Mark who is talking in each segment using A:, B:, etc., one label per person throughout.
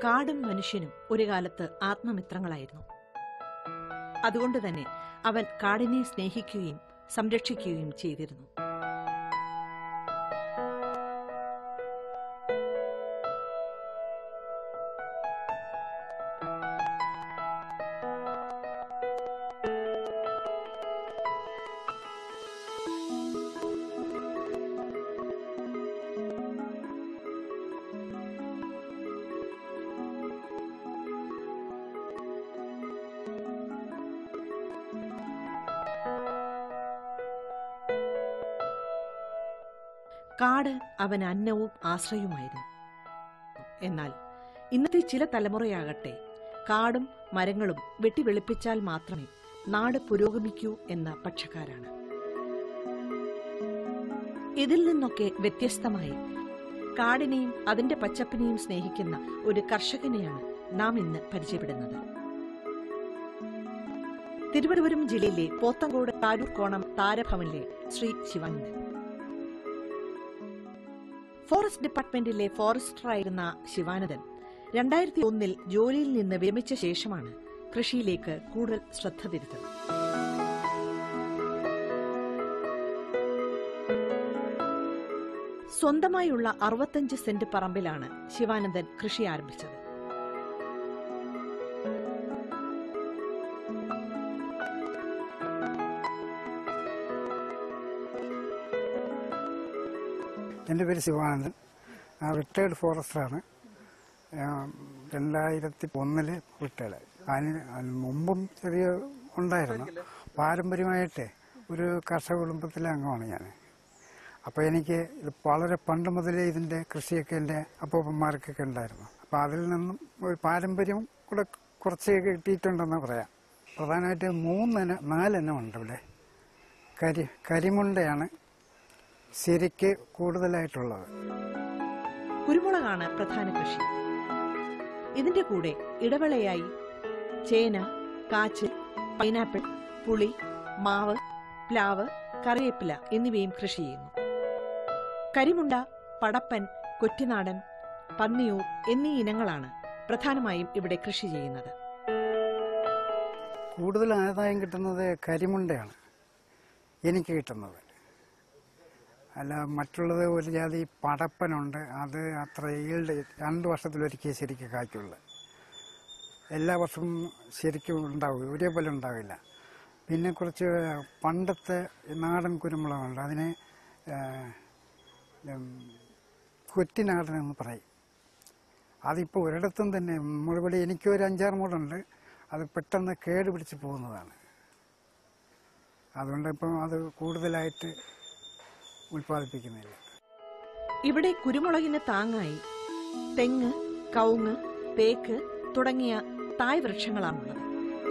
A: കാടും മനുഷ്യനും ഒരു കാലത്ത് ആത്മമിത്രങ്ങളായിരുന്നു അതുകൊണ്ട് തന്നെ അവൻ കാടിനെ സ്നേഹിക്കുകയും സംരക്ഷിക്കുകയും ചെയ്തിരുന്നു കാട് അവൻ അന്നവും ആശ്രയവുമായിരുന്നു എന്നാൽ ഇന്നത്തെ ചില തലമുറയാകട്ടെ കാടും മരങ്ങളും വെട്ടിവെളുപ്പിച്ചാൽ മാത്രമേ നാട് പുരോഗമിക്കൂ എന്ന പക്ഷക്കാരാണ് ഇതിൽ നിന്നൊക്കെ വ്യത്യസ്തമായി കാടിനെയും അതിന്റെ പച്ചപ്പിനെയും സ്നേഹിക്കുന്ന ഒരു കർഷകനെയാണ് നാം ഇന്ന് പരിചയപ്പെടുന്നത് തിരുവനന്തപുരം ജില്ലയിലെ പോത്തങ്കോട് താരൂർ കോണം താരഭവനിലെ ശ്രീ ശിവാനന്ദൻ ഫോറസ്റ്റ് ഡിപ്പാർട്ട്മെന്റിലെ ഫോറസ്റ്ററായിരുന്ന ശിവാനന്ദൻ രണ്ടായിരത്തി ഒന്നിൽ ജോലിയിൽ നിന്ന് വിരമിച്ച ശേഷമാണ് കൃഷിയിലേക്ക് കൂടുതൽ ശ്രദ്ധ തിരിച്ചത് സ്വന്തമായുള്ള അറുപത്തഞ്ച് സെന്റ് പറമ്പിലാണ് ശിവാനന്ദൻ കൃഷി ആരംഭിച്ചത്
B: എൻ്റെ പേര് ശിവാനന്ദൻ റിട്ടയർഡ് ഫോറസ്റ്ററാണ് രണ്ടായിരത്തി ഒന്നില് റിട്ടയർഡ് അതിന് അതിന് മുമ്പും ചെറിയ ഉണ്ടായിരുന്നു പാരമ്പര്യമായിട്ട് ഒരു കർഷക കുടുംബത്തിലെ അംഗമാണ് ഞാൻ അപ്പോൾ എനിക്ക് ഇത് വളരെ പണ്ട് മുതലേ ഇതിൻ്റെ കൃഷിയൊക്കെ എൻ്റെ അപ്പൂപ്പന്മാർക്കൊക്കെ ഉണ്ടായിരുന്നു അപ്പോൾ അതിൽ നിന്നും ഒരു പാരമ്പര്യം കൂടെ കുറച്ച് കിട്ടിയിട്ടുണ്ടെന്ന് പറയാം പ്രധാനമായിട്ട് മൂന്നെണ്ണ നാലെണ്ണം ഉണ്ട് ഇവിടെ കരി കരിമുണ്ടയാണ് ശരിക്ക് കൂടുതലായിട്ടുള്ളത്
A: കുരുമുളകാണ് പ്രധാന കൃഷി ഇതിന്റെ കൂടെ ഇടവേളയായി ചേന കാച്ചിൽ പൈനാപ്പിൾ പുളി മാവ് പ്ലാവ് കറിവേപ്പില എന്നിവയും കൃഷി ചെയ്യുന്നു കരിമുണ്ട പടപ്പൻ കൊറ്റിനാടൻ പന്നിയൂർ എന്നീ ഇനങ്ങളാണ് പ്രധാനമായും ഇവിടെ കൃഷി ചെയ്യുന്നത്
B: കൂടുതൽ ആദായം കിട്ടുന്നത് കരിമുണ്ടയാണ് എനിക്ക് കിട്ടുന്നത് അല്ല മറ്റുള്ളത് ഒരു ജാതി പടപ്പനുണ്ട് അത് അത്ര ഈൽഡ് രണ്ട് വർഷത്തിലൊരിക്കൽ ശരിക്കും കായ്ക്കുള്ളൂ എല്ലാ വർഷവും ശരിക്കും ഉണ്ടാവും ഒരേപോലെ ഉണ്ടാവില്ല പിന്നെ കുറച്ച് പണ്ടത്തെ നാടൻ കുരുമുളകുണ്ട് അതിനെ കൊറ്റിനാടൻ എന്ന് പറയും അതിപ്പോൾ ഒരിടത്തും തന്നെ നമ്മളിവിടെ എനിക്കൊരു അഞ്ചാറ് മൂടുണ്ട് അത് പെട്ടെന്ന് കേട് പിടിച്ച് പോകുന്നതാണ് അതുകൊണ്ട് ഇപ്പം അത് കൂടുതലായിട്ട് ഉൽപ്പാദിപ്പിക്കുന്നില്ല
A: ഇവിടെ കുരുമുളകിന് താങ്ങായി തെങ്ങ് കവുങ്ങ് തേക്ക് തുടങ്ങിയ തായ് വൃക്ഷങ്ങളാണുള്ളത്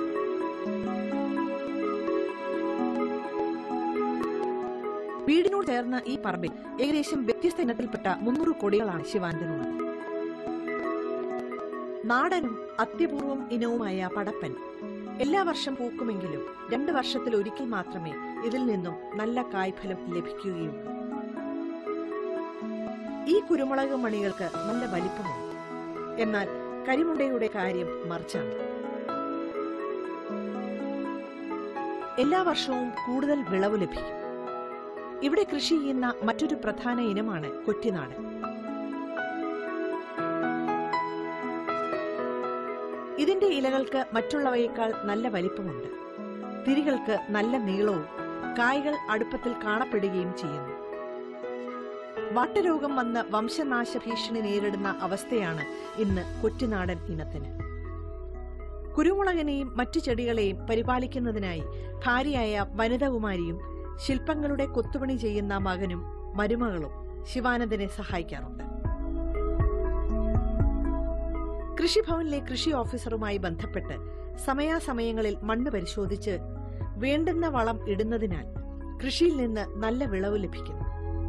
A: വീടിനോട് ചേർന്ന ഈ പറമ്പിൽ ഏകദേശം വ്യത്യസ്ത ഇനത്തിൽപ്പെട്ട മുന്നൂറ് കൊടികളാണ് ശിവാനന്ദനുള്ളത് നാടനും അത്യപൂർവം ഇനവുമായ പടപ്പൻ എല്ലാ വർഷം പൂക്കുമെങ്കിലും രണ്ട് വർഷത്തിൽ ഒരിക്കൽ മാത്രമേ ഇതിൽ നിന്നും നല്ല കായ്ഫലം ലഭിക്കുകയുള്ളൂ ഈ കുരുമുളക് മണികൾക്ക് നല്ല വലിപ്പമുണ്ട് എന്നാൽ കരിമുണ്ടയുടെ കാര്യം മറിച്ചാണ് എല്ലാ വർഷവും കൂടുതൽ വിളവ് ലഭിക്കും ഇവിടെ കൃഷി ചെയ്യുന്ന മറ്റൊരു പ്രധാന ഇനമാണ് കൊറ്റിനാട് ഇതിന്റെ ഇലകൾക്ക് മറ്റുള്ളവയേക്കാൾ നല്ല വലിപ്പമുണ്ട് തിരികൾക്ക് നല്ല നീളവും കായ്കൾ അടുപ്പത്തിൽ കാണപ്പെടുകയും ചെയ്യുന്നു വാട്ടരോഗം വന്ന് വംശനാശ ഭീഷണി നേരിടുന്ന അവസ്ഥയാണ് ഇന്ന് കൊറ്റുനാടൻ ഇനത്തിന് കുരുമുളകിനെയും മറ്റു ചെടികളെയും പരിപാലിക്കുന്നതിനായി ഭാര്യയായ വനിതകുമാരിയും ശില്പങ്ങളുടെ കൊത്തുപണി ചെയ്യുന്ന മകനും മരുമകളും ശിവാനന്ദനെ സഹായിക്കാറുണ്ട് കൃഷിഭവനിലെ കൃഷി ഓഫീസറുമായി ബന്ധപ്പെട്ട് സമയാസമയങ്ങളിൽ മണ്ണ് പരിശോധിച്ച് വേണ്ടുന്ന വളം ഇടുന്നതിനാൽ കൃഷിയിൽ നിന്ന് നല്ല വിളവ് ലഭിക്കുന്നു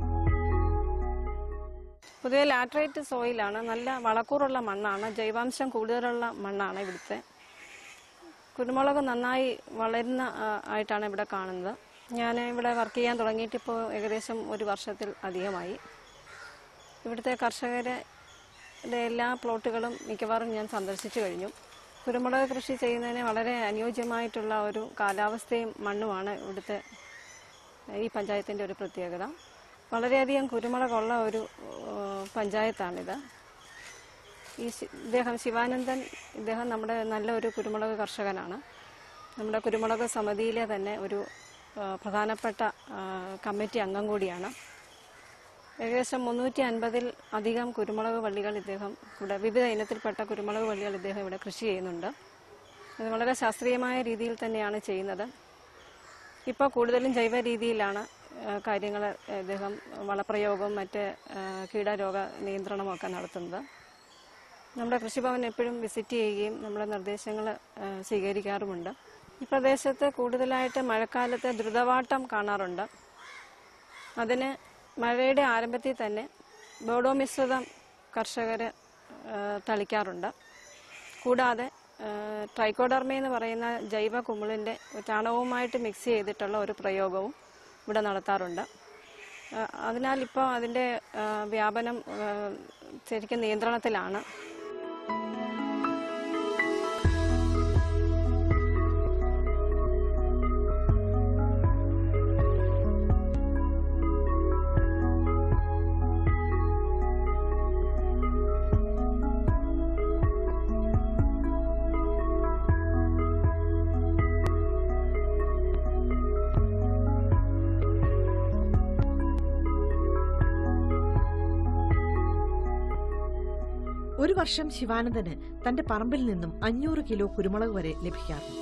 C: പൊതുവെ ലാറ്ററൈറ്റ് സോയിലാണ് നല്ല വളക്കൂറുള്ള മണ്ണാണ് ജൈവാംശം കൂടുതലുള്ള മണ്ണാണ് ഇവിടുത്തെ കുരുമുളക് നന്നായി വളരുന്ന ആ, ആയിട്ടാണ് ഇവിടെ കാണുന്നത് ഞാൻ ഇവിടെ വർക്ക് ചെയ്യാൻ തുടങ്ങിയിട്ട് ഇപ്പോൾ ഏകദേശം ഒരു വർഷത്തിൽ അധികമായി ഇവിടുത്തെ കർഷകരെ എല്ലാ പ്ലോട്ടുകളും മിക്കവാറും ഞാൻ സന്ദർശിച്ചു കഴിഞ്ഞു കുരുമുളക് കൃഷി ചെയ്യുന്നതിന് വളരെ അനുയോജ്യമായിട്ടുള്ള ഒരു കാലാവസ്ഥയും മണ്ണുമാണ് ഇവിടുത്തെ ഈ പഞ്ചായത്തിൻ്റെ ഒരു പ്രത്യേകത വളരെയധികം കുരുമുളകുള്ള ഒരു ഏഹ്, പഞ്ചായത്താണിത് ഈ ശി- ഇദ്ദേഹം ശിവാനന്ദൻ ഇദ്ദേഹം നമ്മുടെ നല്ലൊരു കുരുമുളക് കർഷകനാണ് നമ്മുടെ കുരുമുളക് സമിതിയിലെ തന്നെ ഒരു ആ, പ്രധാനപ്പെട്ട ആ, കമ്മിറ്റി അംഗം കൂടിയാണ് ഏകദേശം മുന്നൂറ്റി അൻപതിൽ അധികം കുരുമുളക് വള്ളികൾ ഇദ്ദേഹം ഇവിടെ വിവിധ ഇനത്തിൽപ്പെട്ട കുരുമുളക് വള്ളികൾ ഇദ്ദേഹം ഇവിടെ കൃഷി ചെയ്യുന്നുണ്ട് ഇത് വളരെ ശാസ്ത്രീയമായ രീതിയിൽ തന്നെയാണ് ചെയ്യുന്നത് ഇപ്പോൾ കൂടുതലും ജൈവ രീതിയിലാണ് കാര്യങ്ങൾ ഇദ്ദേഹം വളപ്രയോഗവും മറ്റ് ആ, കീടരോഗ നിയന്ത്രണമൊക്കെ നടത്തുന്നത് നമ്മുടെ കൃഷിഭവൻ എപ്പോഴും വിസിറ്റ് ചെയ്യുകയും നമ്മുടെ നിർദ്ദേശങ്ങൾ സ്വീകരിക്കാറുമുണ്ട് ഈ പ്രദേശത്ത് കൂടുതലായിട്ട് മഴക്കാലത്ത് ദ്രുതവാട്ടം കാണാറുണ്ട് അതിന് മഴയുടെ ആരംഭത്തിൽ തന്നെ ബോഡോ മിശ്രിതം കർഷകർ തളിക്കാറുണ്ട് കൂടാതെ ട്രൈക്കോഡർമ എന്ന് പറയുന്ന ജൈവ കുമിളിൻ്റെ ചാണകവുമായിട്ട് മിക്സ് ചെയ്തിട്ടുള്ള ഒരു പ്രയോഗവും ഇവിടെ നടത്താറുണ്ട് ആ, അതിനാൽ ഇപ്പോൾ അതിൻ്റെ ആ, വ്യാപനം ആ, ശരിക്കും നിയന്ത്രണത്തിലാണ്
A: ഒരു വർഷം ശിവാനന്ദന് തന്റെ പറമ്പിൽ നിന്നും അഞ്ഞൂറ് കിലോ കുരുമുളക് വരെ ലഭിക്കാറുണ്ട്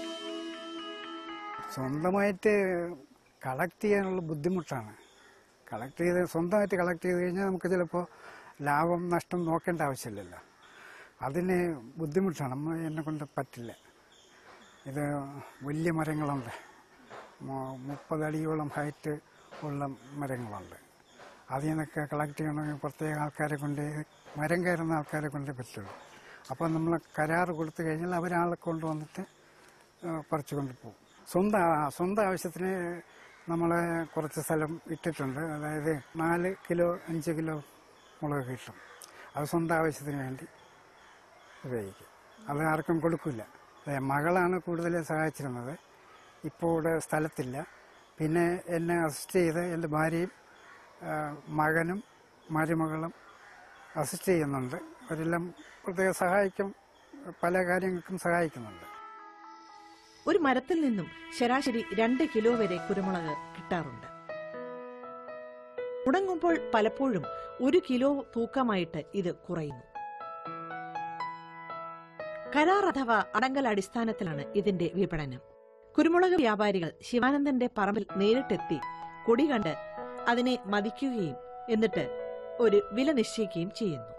B: സ്വന്തമായിട്ട് കളക്ട് ചെയ്യാനുള്ള ബുദ്ധിമുട്ടാണ് കളക്ട് ചെയ്ത് സ്വന്തമായിട്ട് കളക്ട് ചെയ്ത് കഴിഞ്ഞാൽ നമുക്ക് ചിലപ്പോൾ ലാഭം നഷ്ടം നോക്കേണ്ട ആവശ്യമില്ലല്ലോ അതിന് ബുദ്ധിമുട്ടാണ് നമ്മൾ എന്നെ കൊണ്ട് പറ്റില്ല ഇത് വലിയ മരങ്ങളുണ്ട് മു- മുപ്പത് അടിയോളം ഹൈറ്റ് ഉള്ള മരങ്ങളുണ്ട് അതിൽ നിന്നൊക്കെ കളക്ട് ചെയ്യണമെങ്കിൽ പ്രത്യേക ആൾക്കാരെ കൊണ്ട് മരം കയറുന്ന ആൾക്കാരെ കൊണ്ടേ പറ്റുള്ളൂ അപ്പോൾ നമ്മൾ കരാറ് കൊടുത്തു കഴിഞ്ഞാൽ അവരാളെ കൊണ്ടുവന്നിട്ട് ഏഹ് പറിച്ചു കൊണ്ടുപോകും സ്വന്തം ആ- സ്വന്തം ആവശ്യത്തിന് നമ്മൾ കുറച്ച് സ്ഥലം ഇട്ടിട്ടുണ്ട് അതായത് നാല് കിലോ അഞ്ച് കിലോ മുളക് കിട്ടും അത് സ്വന്തം ആവശ്യത്തിന് വേണ്ടി ഉപയോഗിക്കും അത് ആർക്കും കൊടുക്കില്ല മകളാണ് കൂടുതൽ സഹായിച്ചിരുന്നത് ഇപ്പോൾ ഇവിടെ സ്ഥലത്തില്ല പിന്നെ എന്നെ അസിസ്റ്റ് ചെയ്ത് എൻ്റെ ഭാര്യയും ആ, മകനും മരുമകളും അസിസ്റ്റ് ചെയ്യുന്നുണ്ട് അവരെല്ലാം പ്രത്യേകം സഹായിക്കും പല കാര്യങ്ങൾക്കും സഹായിക്കുന്നുണ്ട്
A: ഒരു മരത്തിൽ നിന്നും ശരാശരി രണ്ട് കിലോ വരെ കുരുമുളക് കിട്ടാറുണ്ട് ഉണങ്ങുമ്പോൾ പലപ്പോഴും ഒരു കിലോ തൂക്കമായിട്ട് ഇത് കുറയുന്നു കരാർ അഥവാ അടങ്കൽ അടിസ്ഥാനത്തിലാണ് ഇതിന്റെ വിപണനം കുരുമുളക് വ്യാപാരികൾ ശിവാനന്ദന്റെ പറമ്പിൽ നേരിട്ടെത്തി കൊടി കണ്ട് അതിനെ മതിക്കുകയും എന്നിട്ട് ഒരു വില നിശ്ചയിക്കുകയും ചെയ്യുന്നു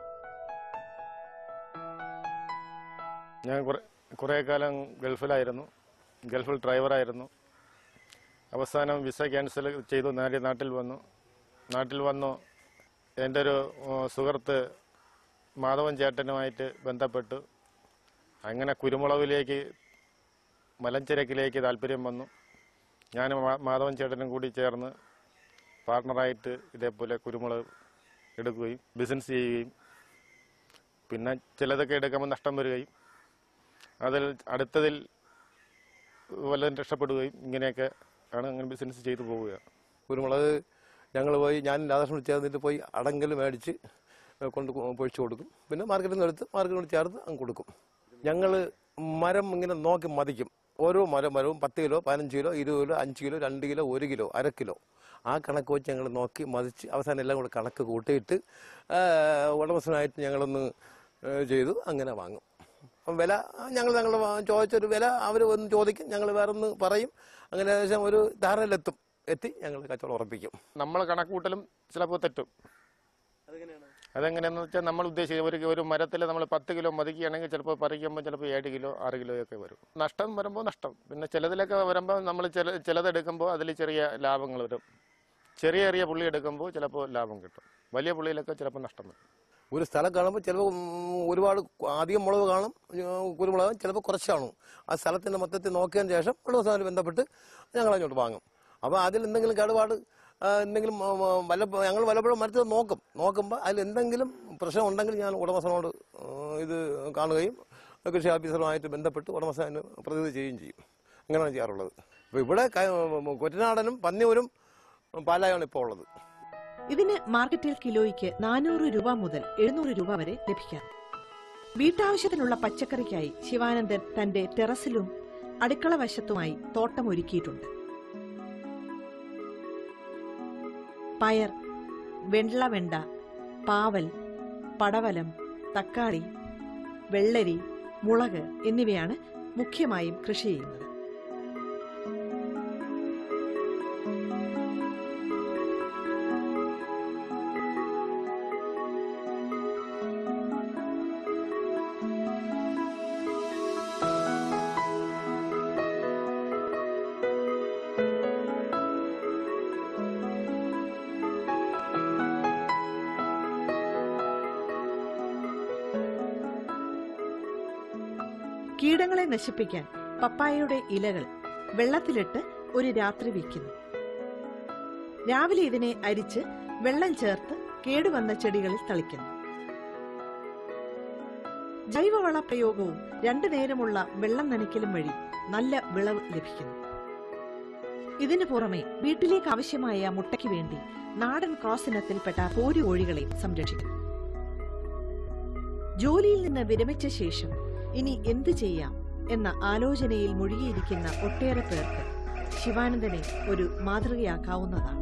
D: ഞാൻ കുറേ കുറേ കാലം ഗൾഫിലായിരുന്നു ഗൾഫിൽ ഡ്രൈവറായിരുന്നു അവസാനം വിസ ക്യാൻസൽ ചെയ്തു നേരെ നാട്ടിൽ വന്നു നാട്ടിൽ വന്നു എൻ്റെ ഒരു ഏഹ്, സുഹൃത്ത് മാധവൻ ചേട്ടനുമായിട്ട് ബന്ധപ്പെട്ടു അങ്ങനെ കുരുമുളകിലേക്ക് മലഞ്ചരക്കിലേക്ക് താല്പര്യം വന്നു ഞാൻ മാധവൻ ചേട്ടനും കൂടി ചേർന്ന് പാർട്ണറായിട്ട് ഇതേപോലെ കുരുമുളക് എടുക്കുകയും ബിസിനസ് ചെയ്യുകയും പിന്നെ ചിലതൊക്കെ എടുക്കുമ്പോൾ നഷ്ടം വരികയും അതിൽ അടുത്തതിൽ വല്ലതും രക്ഷപ്പെടുകയും ഇങ്ങനെയൊക്കെ ആണ് അങ്ങനെ ബിസിനസ് ചെയ്തു പോവുക
E: കുരുമുളക് ഞങ്ങൾ പോയി ഞാൻ രാധാകൃഷ്ണൻ ചേർന്നിട്ട് പോയി അടങ്കൽ മേടിച്ച് കൊണ്ട് പൊഴിച്ചു കൊടുക്കും പിന്നെ മാർക്കറ്റിൽ നിന്ന് എടുത്ത് മാർക്കറ്റിനോട് ചേർത്ത് അങ്ങ് കൊടുക്കും ഞങ്ങൾ മരം ഇങ്ങനെ നോക്കി മതിക്കും ഓരോ മരം മരവും പത്ത് കിലോ പതിനഞ്ച് കിലോ ഇരുപത് കിലോ അഞ്ച് കിലോ രണ്ട് കിലോ ഒരു കിലോ അര കിലോ ആ കണക്ക് വെച്ച് ഞങ്ങൾ നോക്കി മതിച്ച് അവസാനം എല്ലാം കൂടെ കണക്ക് കൂട്ടിയിട്ട് ആ, ഉടമസ്ഥനായിട്ട് ഞങ്ങളൊന്ന് ഏ, ചെയ്തു അങ്ങനെ വാങ്ങും അപ്പം വില ഞങ്ങൾ ഞങ്ങൾ ചോദിച്ചൊരു വില അവർ ഒന്ന് ചോദിക്കും ഞങ്ങൾ വേറെ ഒന്ന് പറയും അങ്ങനെ ഏകദേശം ഒരു ധാരണയിലെത്തും എത്തി ഞങ്ങൾ കച്ചവടം ഉറപ്പിക്കും
D: നമ്മൾ കണക്കൂട്ടലും ചിലപ്പോൾ തെറ്റും അതെങ്ങനെയാന്ന് വെച്ചാൽ നമ്മൾ ഉദ്ദേശിച്ച ഒരു ഒരു മരത്തിൽ നമ്മൾ പത്ത് കിലോ മതിക്കുകയാണെങ്കിൽ ചിലപ്പോൾ പറിക്കുമ്പോൾ ചിലപ്പോൾ ഏഴ് കിലോ ആറ് കിലോ ഒക്കെ വരും നഷ്ടം വരുമ്പോൾ നഷ്ടം പിന്നെ ചിലതിലൊക്കെ വരുമ്പോൾ നമ്മൾ ചില ചിലതെടുക്കുമ്പോൾ അതിൽ ചെറിയ ലാഭങ്ങൾ വരും ചെറിയ ചെറിയ പുള്ളി എടുക്കുമ്പോൾ ചിലപ്പോൾ ലാഭം കിട്ടും വലിയ പുള്ളിയിലൊക്കെ ചിലപ്പോൾ നഷ്ടം വരും
E: ഒരു സ്ഥലം കാണുമ്പോൾ ചിലപ്പോൾ ഉം, ഒരുപാട് അധികം മുളക് കാണും ഉം, കുരുമുളക് ചിലപ്പോൾ കുറച്ച് കാണും ആ സ്ഥലത്തിന്റെ മൊത്തത്തിൽ നോക്കിയതിന് ശേഷം ഉടമസ്ഥനുമായി ബന്ധപ്പെട്ട് ഞങ്ങൾ അങ്ങോട്ട് വാങ്ങും അപ്പോൾ അതിൽ എന്തെങ്കിലും കേടുപാട് ആ, എന്തെങ്കിലും ആ, ആ, വല്ല ഞങ്ങൾ വല്ലപ്പോഴും മരത്തിൽ നോക്കും നോക്കുമ്പോൾ അതിൽ എന്തെങ്കിലും പ്രശ്നം ഉണ്ടെങ്കിൽ ഞാൻ ഉടമസ്ഥനോട് ആ, ഇത് കാണുകയും കൃഷി ഓഫീസറുമായിട്ട് ബന്ധപ്പെട്ട് ഉടമസ്ഥൻ അതിന് പ്രതിനിധി ചെയ്യുകയും ചെയ്യും അങ്ങനെയാണ് ചെയ്യാറുള്ളത് അപ്പോൾ ഇവിടെ ക- കൊറ്റനാടനും പന്നിയൂരും പാലായാണ് ഇപ്പോൾ ഉള്ളത്
A: ഇതിന് മാർക്കറ്റിൽ കിലോയ്ക്ക് നാനൂറ് രൂപ മുതൽ എഴുന്നൂറ് രൂപ വരെ ലഭിക്കാം വീട്ടാവശ്യത്തിനുള്ള പച്ചക്കറിക്കായി ശിവാനന്ദൻ തന്റെ ടെറസിലും അടുക്കള വശത്തുമായി തോട്ടം ഒരുക്കിയിട്ടുണ്ട് പയർ വെള്ളവെണ്ട പാവൽ പടവലം തക്കാളി വെള്ളരി മുളക് എന്നിവയാണ് മുഖ്യമായും കൃഷി ചെയ്യുന്നത് കീടങ്ങളെ നശിപ്പിക്കാൻ പപ്പായയുടെ ഇലകൾ വെള്ളത്തിലിട്ട് ഒരു രാത്രി വയ്ക്കുന്നു രാവിലെ ഇതിനെ അരിച്ച് വെള്ളം ചേർത്ത് കേടുവന്ന ചെടികളിൽ തളിക്കുന്നു ജൈവവള പ്രയോഗവും രണ്ടു നേരമുള്ള വെള്ളം നനയ്ക്കലും വഴി നല്ല വിളവ് ലഭിക്കുന്നു ഇതിനു പുറമെ വീട്ടിലേക്ക് ആവശ്യമായ മുട്ടയ്ക്ക് വേണ്ടി നാടൻ ക്രോസ് ഇനത്തിൽപ്പെട്ട പോരു കോഴികളെയും സംരക്ഷിക്കുന്നു ജോലിയിൽ നിന്ന് വിരമിച്ച ശേഷം ഇനി എന്തു ചെയ്യാം എന്ന ആലോചനയിൽ മുഴുകിയിരിക്കുന്ന ഒട്ടേറെ പേർക്ക് ശിവാനന്ദനെ ഒരു മാതൃകയാക്കാവുന്നതാണ്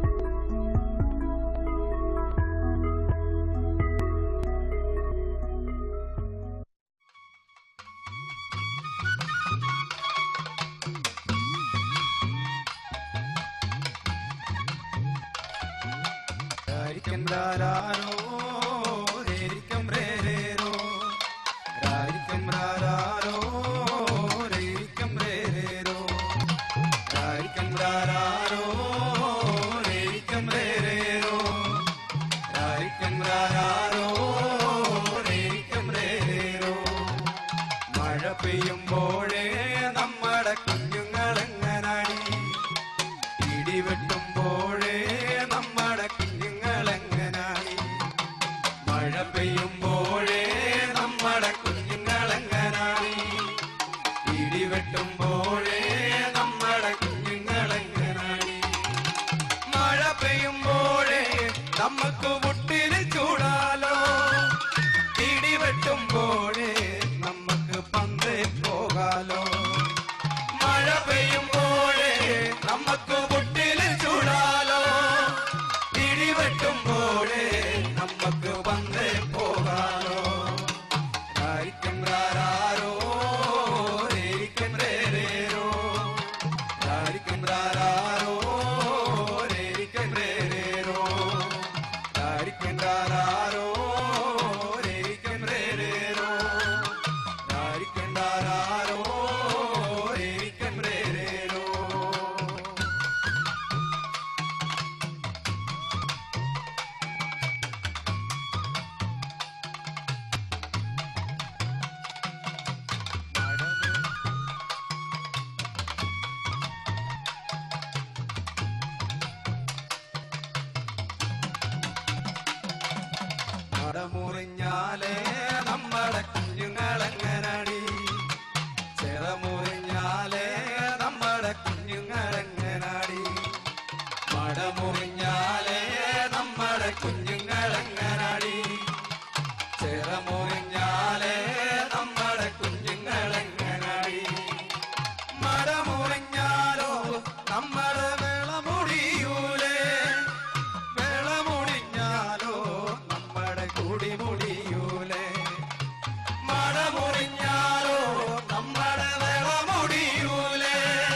F: രാരിക്കം രാരാരോ, രേരിക്കം രേരേരോ. രാരിക്കം രാരാരോ, രേരിക്കം രേരേരോ. രാരിക്കം രാരാരോ, രേരിക്കം രേരേരോ. രാരിക്കം രാരാരോ, രേരിക്കം രേരേരോ. മഴ പെയ്യുമ്പോഴേ നമ്മുടെ കുഞ്ഞുങ്ങളെങ്ങനാടി ഇടിവെട്ടുമ്പോഴേ നമ്മുടെ കുഞ്ഞുങ്ങളെങ്ങനായി മഴ പെയ്യുമ്പോഴേ നമ്മുടെ കുഞ്ഞുങ്ങളെങ്ങനായി ഇടിവെട്ടുമ്പോഴേ നമ്മുടെ കുഞ്ഞുങ്ങളെങ്ങനായി മഴ പെയ്യുമ്പോഴേ നമുക്ക് മുട്ടിന് ചൂടാലോ ഇടിവെട്ടുമ്പോഴേ നമുക്ക് പന്തേ പോകാലോ മഴ പെയ്യുമ്പോഴേ നമുക്ക് മുട്ടിൽ ചൂടാലോ ഇടിവെട്ടുമ്പോഴേ നമുക്ക് വന്നേ പോകാലോ രാരിക്കം രാരാരോ രേരിക്കം രേരേരോ രാരിക്കം രാരാരോ രേരിക്കം രേരേരോ രാരിക്കം രാരാരോ രേരിക്കം രേരേരോ രാരിക്കം രാരാരോ രേരിക്കം രേരേരോ മടമുറിഞ്ഞാലേ നമ്മുടെ കുഞ്ഞുങ്ങളെങ്ങനടി ചെറമുറിഞ്ഞാലേ നമ്മുടെ കുഞ്ഞുങ്ങളെങ്ങനാടി മടമുറിഞ്ഞാലേ നമ്മുടെ കുഞ്ഞുങ്ങളെങ്ങനാടി ചെറമുറിഞ്ഞാലേ നമ്മുടെ കുഞ്ഞുങ്ങളെങ്ങനാടി മടമുറിഞ്ഞാലോ നമ്മുടെ വിളമുടിയൂലേ വിളമുടിഞ്ഞാലോ നമ്മുടെ കുടി മുടിയൂലേ മടമുറിഞ്ഞാലോ നമ്മുടെ വിളമുടിയൂലേ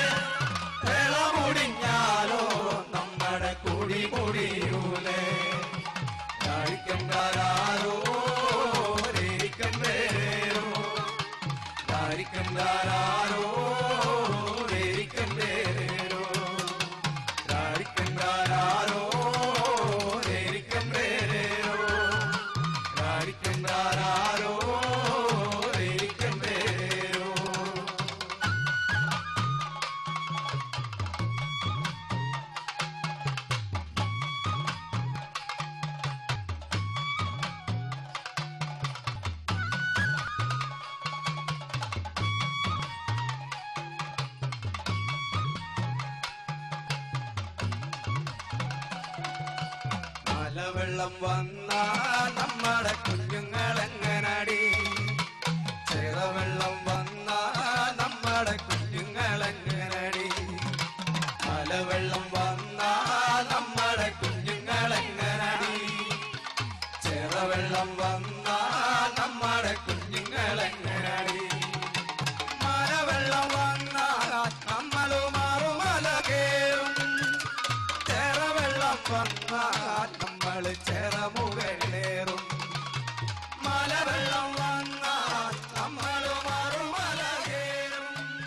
F: വിളമുടിഞ്ഞാലോ നമ്മുടെ കുടി മുടിയൂലേ രാഴിക്കം രാരാരോ രേരിക്കം രേരേരോ രാരിക്കം രാരാരോ രേരിക്കം രേരേരോ മലവെള്ളം വന്നാൽ നമ്മുടെ കുഞ്ഞുങ്ങളെങ്ങനടി ചെറവെള്ളം വന്നാൽ നമ്മുടെ കുഞ്ഞുങ്ങളെങ്ങനടി മലവെള്ളം വന്നാൽ നമ്മുടെ കുഞ്ഞുങ്ങളെങ്ങനടി ചെറവെള്ളം വന്നാൽ നമ്മുടെ കുഞ്ഞുങ്ങളെങ്ങനടി മലവെള്ളം വന്നാൽ നമ്മള് മാറുമല കേറും ചെറവെള്ളം വന്നാൽ നമ്മള് ചെറമുകളേറും മലവെള്ളം വന്നാൽ നമ്മള് മാറുമല കേറും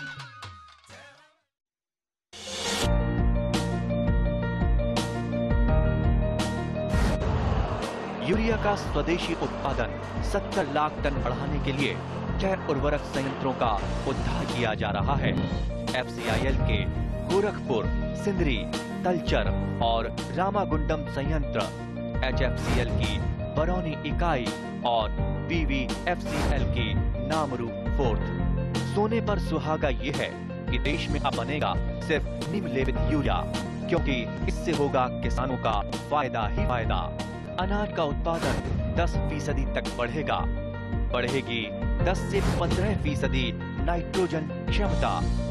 G: यूरिया का स्वदेशी उत्पादन 70 लाख टन बढ़ाने के लिए छह उर्वरक संयंत्रों का उद्धार किया जा रहा है एफसीआईएल के गोरखपुर सिंदरी तलचर और रामागुंडम संयंत्र एचएफसीएल की बरौनी इकाई और बीवीएफसीएल की नामरू फोर्थ सोने पर सुहागा ये है कि देश में अब बनेगा सिर्फ निम्नलिखित यूरिया क्योंकि इससे होगा किसानों का फायदा ही फायदा अनाज का उत्पादन 10 फीसदी तक बढ़ेगा बढ़ेगी 10 से 15 फीसदी नाइट्रोजन क्षमता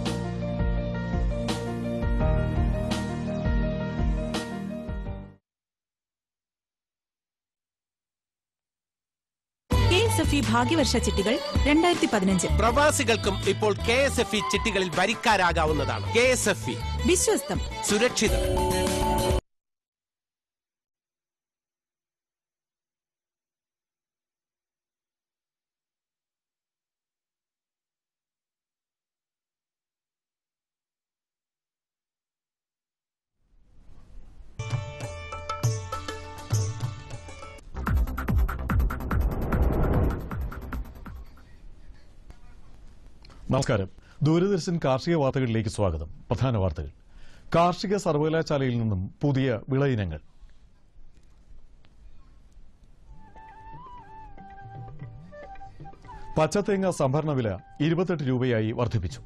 H: K S F E Bhagyavarsha ചിട്ടികൾ രണ്ടായിരത്തി പതിനഞ്ച്
I: പ്രവാസികൾക്കും ഇപ്പോൾ കെ എസ് എഫ് ഇ ചിട്ടികളിൽ വരിക്കാരാകാവുന്നതാണ് കെ എസ് എഫ് ഇ
H: വിശ്വസ്തം
I: സുരക്ഷിതം
J: നമസ്കാരം ദൂരദർശൻ കാർഷിക വാർത്തകളിലേക്ക് സ്വാഗതം പ്രധാന വാർത്തകൾ കാർഷിക സർവകലാശാലയിൽ നിന്നും പുതിയ വിള ഇനങ്ങൾ പച്ചത്തേങ്ങ സംഭരണ വില ഇരുപത്തെട്ട് രൂപയായി വർദ്ധിപ്പിച്ചു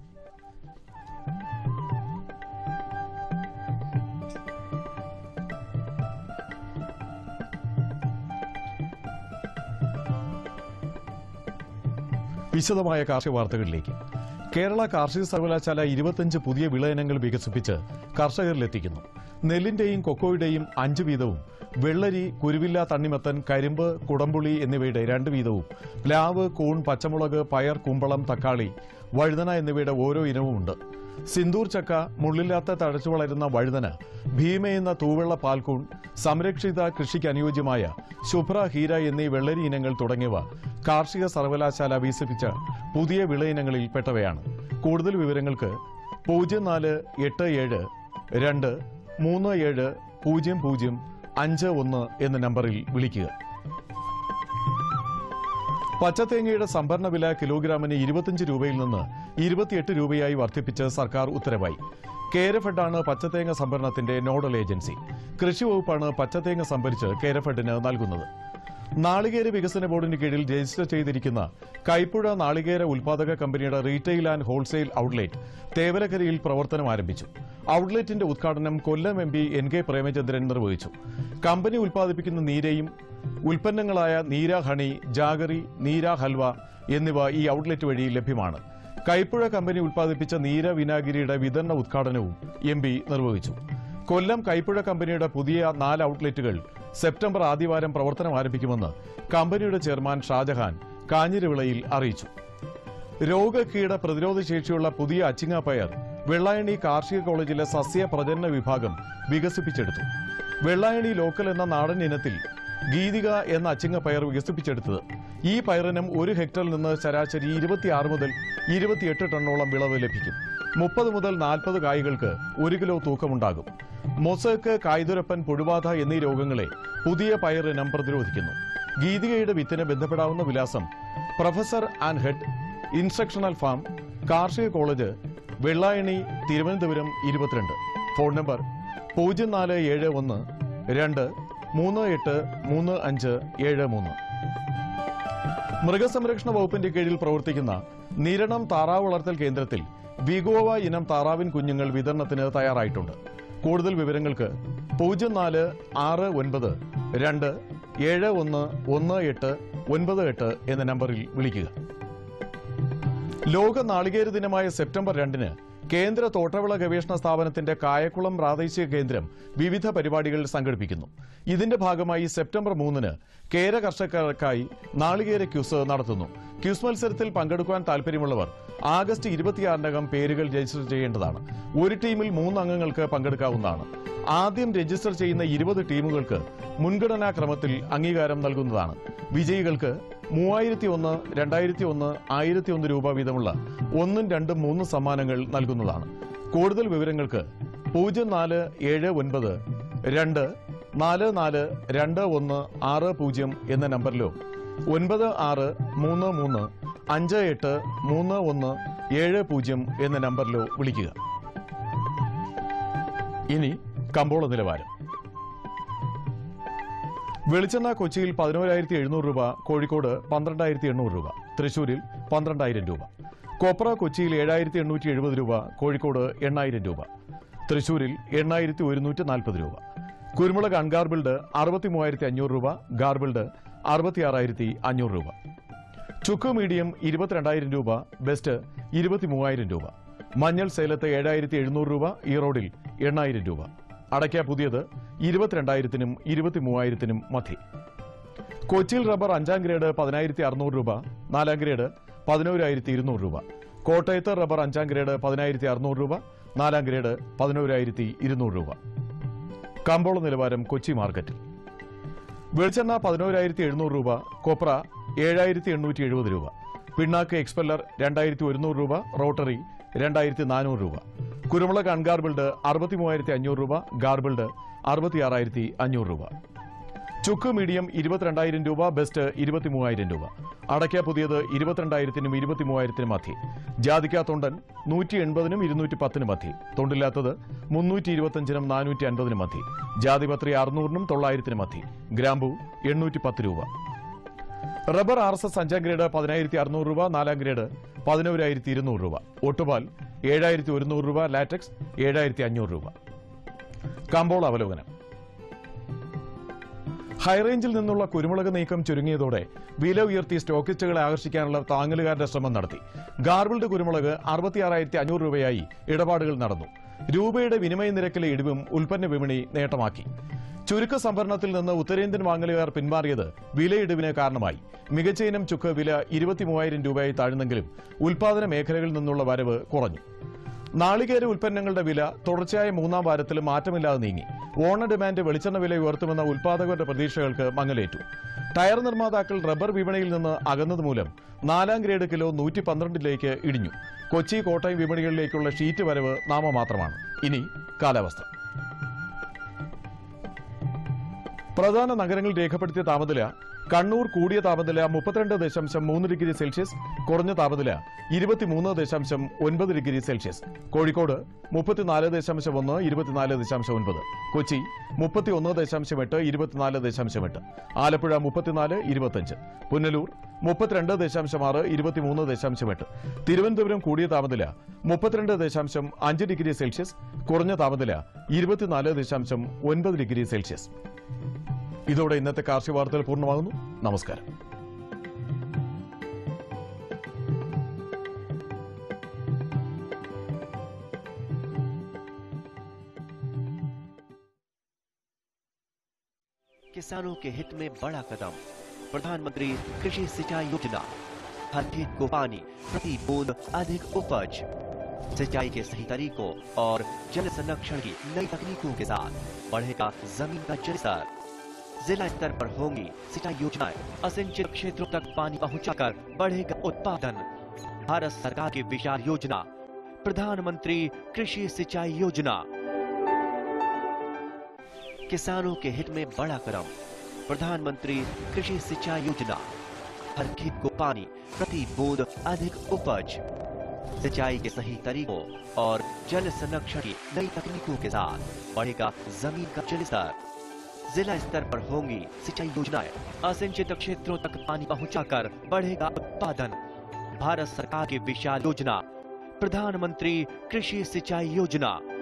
J: വിശദമായ കാർഷിക വാർത്തകളിലേക്ക് കേരള കാർഷിക സർവകലാശാല ഇരുപത്തഞ്ച് പുതിയ വിള ഇനങ്ങൾ വികസിപ്പിച്ച് കർഷകരിലെത്തിക്കുന്നു നെല്ലിന്റെയും കൊക്കോയുടെയും അഞ്ച് വീതവും വെള്ളരി കുരുവില്ല തണ്ണിമത്തൻ കരിമ്പ് കുടംപുളി എന്നിവയുടെ രണ്ട് വീതവും പ്ലാവ് കൂൺ പച്ചമുളക് പയർ കുമ്പളം തക്കാളി വഴുതന എന്നിവയുടെ ഓരോ ഇനവുമുണ്ട് സിന്ദൂർ ചക്ക മുള്ളില്ലാത്ത തഴച്ചു വളരുന്ന വഴുതന ഭീമ എന്ന തൂവെള്ള പാൽക്കൂൺ സംരക്ഷിത കൃഷിക്ക് അനുയോജ്യമായ ശുഭ്ര ഹീര എന്നീ വെള്ളരി ഇനങ്ങൾ തുടങ്ങിയവ കാർഷിക സർവകലാശാല വികസിപ്പിച്ച പുതിയ വിള ഇനങ്ങളിൽ പെട്ടവയാണ് കൂടുതൽ വിവരങ്ങൾക്ക് പൂജ്യം നാല് എട്ട് ഏഴ് രണ്ട് മൂന്ന് ഏഴ് പൂജ്യം പൂജ്യം അഞ്ച് ഒന്ന് എന്ന നമ്പറിൽ വിളിക്കുക പച്ചത്തേങ്ങയുടെ സംഭരണ വില കിലോഗ്രാമിന് ഇരുപത്തിയഞ്ച് രൂപയിൽ നിന്ന് ഇരുപത്തിയെട്ട് രൂപയായി വർദ്ധിപ്പിച്ച് സർക്കാർ ഉത്തരവായി കേരഫെഡാണ് പച്ചത്തേങ്ങ സംഭരണത്തിന്റെ നോഡൽ ഏജൻസി കൃഷി വകുപ്പാണ് പച്ചത്തേങ്ങ സംഭരിച്ച് കേരഫെഡിന് നൽകുന്നത് നാളികേര വികസന ബോർഡിന് കീഴിൽ രജിസ്റ്റർ ചെയ്തിരിക്കുന്ന കൈപ്പുഴ നാളികേര ഉൽപാദക കമ്പനിയുടെ റീറ്റെയിൽ ആൻഡ് ഹോൾസെയിൽ ഔട്ട്ലെറ്റ് തേവലക്കരയിൽ പ്രവർത്തനം ആരംഭിച്ചു ഔട്ട്ലെറ്റിന്റെ ഉദ്ഘാടനം Kollam M P N K Premachandran നിർവഹിച്ചു കമ്പനി ഉൽപ്പാദിപ്പിക്കുന്ന നീരയും ഉൽപ്പന്നങ്ങളായ നീര ഹണി ജാഗറി നീര ഹൽവ എന്നിവ ഈ ഔട്ട്ലെറ്റ് വഴി ലഭ്യമാണ് കൈപ്പുഴ കമ്പനി ഉൽപ്പാദിപ്പിച്ച നീര വിനാഗിരിയുടെ വിതരണ ഉദ്ഘാടനവും എം പി നിർവഹിച്ചു കൊല്ലം കൈപ്പുഴ കമ്പനിയുടെ പുതിയ നാല് ഔട്ട്ലെറ്റുകൾ സെപ്റ്റംബർ ആദ്യവാരം പ്രവർത്തനം ആരംഭിക്കുമെന്ന് കമ്പനിയുടെ ചെയർമാൻ ഷാജഹാൻ കാഞ്ഞിരവിളയിൽ അറിയിച്ചു രോഗകീട പ്രതിരോധ ശേഷിയുള്ള പുതിയ അച്ചിങ്ങ പയർ വെള്ളായണി കാർഷിക കോളേജിലെ സസ്യ പ്രജനന വിഭാഗം വികസിപ്പിച്ചെടുത്തു വെള്ളായണി ലോക്കൽ എന്ന നാടൻ ഇനത്തിൽ ഗീതിക എന്ന അച്ചിങ്ങ പയർ വികസിപ്പിച്ചെടുത്തത് ഈ പയറിനും ഒരു ഹെക്ടറിൽ നിന്ന് ശരാശരി ഇരുപത്തിയാറ് മുതൽ ഇരുപത്തിയെട്ട് ടണ്ണോളം വിളവ് ലഭിക്കും മുപ്പത് മുതൽ നാൽപ്പത് കായ്കൾക്ക് ഒരു കിലോ തൂക്കമുണ്ടാകും മൊസക്ക് കായ്തുരപ്പൻ പുഴുബാധ എന്നീ രോഗങ്ങളെ പുതിയ പയറിനം പ്രതിരോധിക്കുന്നു ഗീതികയുടെ വിത്തിന് ബന്ധപ്പെടാവുന്ന വിലാസം professor and head instructional farm കാർഷിക കോളേജ് വെള്ളായണി തിരുവനന്തപുരം ഇരുപത്തിരണ്ട് ഫോൺ നമ്പർ പൂജ്യം നാല് ഏഴ് ഒന്ന് രണ്ട് മൂന്ന് എട്ട് മൂന്ന് അഞ്ച് ഏഴ് മൂന്ന് മൃഗസംരക്ഷണ വകുപ്പിന്റെ കീഴിൽ പ്രവർത്തിക്കുന്ന നിരണം താറാവ് വളർത്തൽ കേന്ദ്രത്തിൽ വിഗോവ ഇനം താറാവിൻ കുഞ്ഞുങ്ങൾ വിതരണത്തിന് തയ്യാറായിട്ടുണ്ട് കൂടുതൽ വിവരങ്ങൾക്ക് പൂജ്യം നാല് ആറ് ഒൻപത് രണ്ട് ഏഴ് ഒന്ന് ഒന്ന് എട്ട് ഒൻപത് എട്ട് എന്ന നമ്പറിൽ വിളിക്കുക ലോക നാളികേര ദിനമായ സെപ്റ്റംബർ രണ്ടിന് കേന്ദ്ര തോട്ടവിള ഗവേഷണ സ്ഥാപനത്തിന്റെ കായക്കുളം പ്രാദേശിക കേന്ദ്രം വിവിധ പരിപാടികൾ സംഘടിപ്പിക്കുന്നു ഇതിന്റെ ഭാഗമായി സെപ്റ്റംബർ മൂന്നിന് കേര കർഷകർക്കായി നാളികേര ക്യൂസ് നടത്തുന്നു ക്യൂസ് മത്സരത്തിൽ പങ്കെടുക്കുവാൻ താൽപ്പര്യമുള്ളവർ ആഗസ്റ്റ് ഇരുപത്തിയാറിനകം പേരുകൾ രജിസ്റ്റർ ചെയ്യേണ്ടതാണ് ഒരു ടീമിൽ മൂന്ന് അംഗങ്ങൾക്ക് പങ്കെടുക്കാവുന്നതാണ് ആദ്യം രജിസ്റ്റർ ചെയ്യുന്ന ഇരുപത് ടീമുകൾക്ക് മുൻഗണനാ ക്രമത്തിൽ അംഗീകാരം നൽകുന്നതാണ് വിജയികൾക്ക് മൂവായിരത്തി ഒന്ന് രണ്ടായിരത്തി ഒന്ന് ആയിരത്തി ഒന്ന് രൂപ വീതമുള്ള ഒന്നും രണ്ടും മൂന്നും സമ്മാനങ്ങൾ നൽകുന്നതാണ് കൂടുതൽ വിവരങ്ങൾക്ക് പൂജ്യം നാല് ഏഴ് ഒൻപത് രണ്ട് നാല് നാല് രണ്ട് ഒന്ന് ആറ് പൂജ്യം എന്ന നമ്പറിലോ ഒൻപത് ആറ് മൂന്ന് മൂന്ന് അഞ്ച് എട്ട് മൂന്ന് ഒന്ന് ഏഴ് പൂജ്യം എന്ന നമ്പറിലോ വിളിക്കുക ഇനി കമ്പോള നിലവാരം വെളിച്ചെണ്ണ കൊച്ചിയിൽ പതിനോരായിരത്തി എഴുന്നൂറ് രൂപ കോഴിക്കോട് പന്ത്രണ്ടായിരത്തി എണ്ണൂറ് രൂപ തൃശൂരിൽ പന്ത്രണ്ടായിരം രൂപ കൊപ്ര കൊച്ചിയിൽ ഏഴായിരത്തി എണ്ണൂറ്റി എഴുപത് രൂപ കോഴിക്കോട് എണ്ണായിരം രൂപ തൃശൂരിൽ എണ്ണായിരത്തി ഒരുന്നൂറ്റി നാൽപ്പത് രൂപ കുരുമുളക് അൺഗാർബിൾഡ് അറുപത്തി മൂവായിരത്തി അഞ്ഞൂറ് രൂപ ഗാർബിൾഡ് അറുപത്തിയാറായിരത്തി അഞ്ഞൂറ് രൂപ ചുക്ക് മീഡിയം ഇരുപത്തിരണ്ടായിരം രൂപ ബെസ്റ്റ് ഇരുപത്തി മൂവായിരം രൂപ മഞ്ഞൾ സേലത്ത് ഏഴായിരത്തി എഴുന്നൂറ് രൂപ ഈറോഡിൽ എണ്ണായിരം രൂപ അടയ്ക്ക പുതിയത് ഇരുപത്തിരണ്ടായിരത്തിനും ഇരുപത്തി മൂവായിരത്തിനും മധ്യേ കൊച്ചിയിൽ റബ്ബർ അഞ്ചാം ഗ്രേഡ് പതിനായിരത്തി അറുന്നൂറ് രൂപ നാലാം ഗ്രേഡ് പതിനോരായിരത്തി ഇരുന്നൂറ് രൂപ കോട്ടയത്ത് റബ്ബർ അഞ്ചാം ഗ്രേഡ് പതിനായിരത്തി അറുന്നൂറ് രൂപ നാലാം ഗ്രേഡ് പതിനോരായിരത്തി ഇരുന്നൂറ് രൂപ കമ്പോള നിലവാരം കൊച്ചി മാർക്കറ്റിൽ വെളിച്ചെണ്ണ പതിനോരായിരത്തി എഴുന്നൂറ് രൂപ കൊപ്ര ഏഴായിരത്തി എണ്ണൂറ്റി എഴുപത് രൂപ പിണ്ണാക്ക് എക്സ്പെല്ലർ രണ്ടായിരത്തി ഒരുന്നൂറ് രൂപ റോട്ടറി രണ്ടായിരത്തി നാനൂറ് രൂപ കുരുമുളക് അൺഗാർബിൾഡ് അറുപത്തി മൂവായിരത്തി അഞ്ഞൂറ് രൂപ ഗാർബിൾഡ് അറുപത്തിയാറായിരത്തി അഞ്ഞൂറ് രൂപ ചുക്ക് മീഡിയം ഇരുപത്തിരണ്ടായിരം രൂപ ബെസ്റ്റ് ഇരുപത്തി മൂവായിരം രൂപ അടയ്ക്ക പുതിയത് ഇരുപത്തിരണ്ടായിരത്തിനും ഇരുപത്തി മൂവായിരത്തിനും മധ്യേ ജാതിക്ക തൊണ്ടൻ നൂറ്റി എൺപതിനും ഇരുന്നൂറ്റി പത്തിനും മധ്യേ തൊണ്ടില്ലാത്തത് മുന്നൂറ്റി ഇരുപത്തഞ്ചിനും നാനൂറ്റി അൻപതിനും മധ്യേ ജാതിപത്രി അറുന്നൂറിനും തൊള്ളായിരത്തിനും മധ്യേ ഗ്രാമ്പു എണ്ണൂറ്റി പത്ത് രൂപ റബ്ബർ ആർ എസ് എസ് അഞ്ചാം ഗ്രേഡ് പതിനായിരത്തി അറുന്നൂറ് രൂപ നാലാം ഗ്രേഡ് പതിനോരായിരത്തി ഇരുന്നൂറ് രൂപ ഒട്ടുപാൽ ഏഴായിരത്തി ഒരുന്നൂറ് രൂപ ലാറ്റക്സ് ഏഴായിരത്തി അഞ്ഞൂറ് രൂപ കമ്പോള അവലോകനം ഹൈറേഞ്ചിൽ നിന്നുള്ള കുരുമുളക് നീക്കം ചുരുങ്ങിയതോടെ വില ഉയർത്തി സ്റ്റോക്കിസ്റ്റുകളെ ആകർഷിക്കാനുള്ള താങ്ങലുകാരുടെ ശ്രമം നടത്തി ഗാർബിൾഡ് കുരുമുളക് അറുപത്തിയാറായിരത്തി അഞ്ഞൂറ് രൂപയായി ഇടപാടുകൾ നടന്നു രൂപയുടെ വിനിമയ നിരക്കിലെ ഇടിവും ഉൽപ്പന്ന വിപണി നേട്ടമാക്കി ചുരുക്ക സംഭരണത്തിൽ നിന്ന് ഉത്തരേന്ത്യൻ വാങ്ങലുകാർ പിന്മാറിയത് വിലയിടിവിന് കാരണമായി മികച്ച ഇനം ചുക്ക് വില ഇരുപത്തി മൂവായിരം രൂപയായി താഴ്ന്നെങ്കിലും ഉൽപാദന മേഖലകളിൽ നിന്നുള്ള വരവ് കുറഞ്ഞു നാളികേര ഉൽപ്പന്നങ്ങളുടെ വില തുടർച്ചയായ മൂന്നാം വാരത്തിൽ മാറ്റമില്ലാതെ നീങ്ങി ഓണ ഡിമാൻഡ് വെളിച്ചെണ്ണ വില ഉയർത്തുമെന്ന ഉൽപാദകരുടെ പ്രതീക്ഷകൾക്ക് മങ്ങലേറ്റു ടയർ നിർമ്മാതാക്കൾ റബ്ബർ വിപണിയിൽ നിന്ന് അകന്നതുമൂലം നാലാം ഗ്രേഡ് കിലോ നൂറ്റി പന്ത്രണ്ടിലേക്ക് ഇടിഞ്ഞു കൊച്ചി കോട്ടയം വിപണികളിലേക്കുള്ള ഷീറ്റ് വരവ് നാമമാത്രമാണ് ഇനി കാലാവസ്ഥ പ്രധാന നഗരങ്ങളിൽ രേഖപ്പെടുത്തിയ താപനില കണ്ണൂർ കൂടിയ താപനില മുപ്പത്തിരണ്ട് ദശാംശം മൂന്ന് ഡിഗ്രി സെൽഷ്യസ് കുറഞ്ഞ താപനില ഇരുപത്തിമൂന്ന് ദശാംശം ഒൻപത് ഡിഗ്രി സെൽഷ്യസ് കോഴിക്കോട് മുപ്പത്തിനാല് ദശാംശം ഒന്ന് ഇരുപത്തിനാല് ദശാംശം ഒൻപത് കൊച്ചി മുപ്പത്തിയൊന്ന് ദശാംശം എട്ട് ഇരുപത്തിനാല് ദശാംശം എട്ട് ആലപ്പുഴ മുപ്പത്തിനാല് ഇരുപത്തഞ്ച് പുനലൂർ മുപ്പത്തിരണ്ട് ദശാംശം ആറ് ഇരുപത്തിമൂന്ന് ദശാംശം എട്ട് തിരുവനന്തപുരം കൂടിയ താപനില മുപ്പത്തിരണ്ട് ദശാംശം അഞ്ച് ഡിഗ്രി സെൽഷ്യസ് കുറഞ്ഞ താപനില ഇരുപത്തിനാല് ദശാംശം ഒൻപത് ഡിഗ്രി സെൽഷ്യസ് ഇതോടെ ഇന്നത്തെ കാർഷിക വാർത്തകൾ പൂർണ്ണമാകുന്നു നമസ്കാരം
G: किसानों के हित में बड़ा कदम प्रधानमंत्री कृषि सिंचाई योजना हर खेत को पानी प्रति बूंद अधिक उपज सिंचाई के सही तरीकों और जल संरक्षण की नई तकनीकों के साथ बढ़ेगा जमीन का जलस्तर जिला स्तर पर होंगी सिंचाई योजनाएं असिंचित क्षेत्रों तक पानी पहुंचाकर बढ़ेगा उत्पादन भारत सरकार की विशाल योजना प्रधानमंत्री कृषि सिंचाई योजना किसानों के हित में बड़ा कदम प्रधानमंत्री कृषि सिंचाई योजना हर खेत को पानी प्रति बूंद अधिक उपज सिंचाई के सही तरीकों और जल संरक्षण की नई तकनीकों के साथ बढ़ेगा जमीन का जल स्तर जिला स्तर पर होंगी सिंचाई योजनाएं असिंचित क्षेत्रों तक पानी पहुंचाकर बढ़ेगा उत्पादन भारत सरकार की विशाल योजना प्रधानमंत्री कृषि सिंचाई योजना